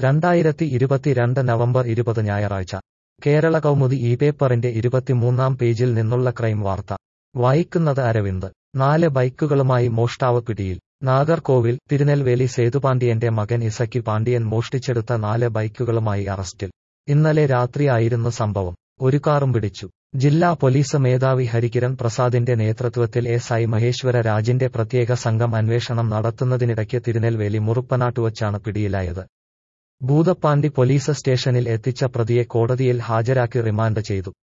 രണ്ടായിരത്തി ഇരുപത്തിരണ്ട് നവംബർ ഇരുപത് ഞായറാഴ്ച കേരള കൗമുദി ഈ പേപ്പറിന്റെ ഇരുപത്തിമൂന്നാം പേജിൽ നിന്നുള്ള ക്രൈം വാർത്ത വായിക്കുന്നത് അരവിന്ദ് നാല് ബൈക്കുകളുമായി മോഷ്ടാവ് പിടിയിൽ നാഗർകോവിൽ തിരുനെൽവേലി സേതുപാണ്ഡ്യന്റെ മകൻ ഇസക്കി പാണ്ഡ്യൻ മോഷ്ടിച്ചെടുത്ത നാല് ബൈക്കുകളുമായി അറസ്റ്റിൽ ഇന്നലെ രാത്രിയായിരുന്നു സംഭവം ഒരു കാറും പിടിച്ചു ജില്ലാ പോലീസ് മേധാവി ഹരികിരൺ പ്രസാദിന്റെ നേതൃത്വത്തിൽ എസ് ഐ മഹേശ്വര രാജിന്റെ പ്രത്യേക സംഘം അന്വേഷണം നടത്തുന്നതിനിടയ്ക്ക് തിരുനെൽവേലി മുറുപ്പനാട്ടുവച്ചാണ് പിടിയിലായത് ഭൂതപ്പാണ്ടി പോലീസ് സ്റ്റേഷനിൽ എത്തിച്ച പ്രതിയെ കോടതിയിൽ ഹാജരാക്കി റിമാൻഡ് ചെയ്തു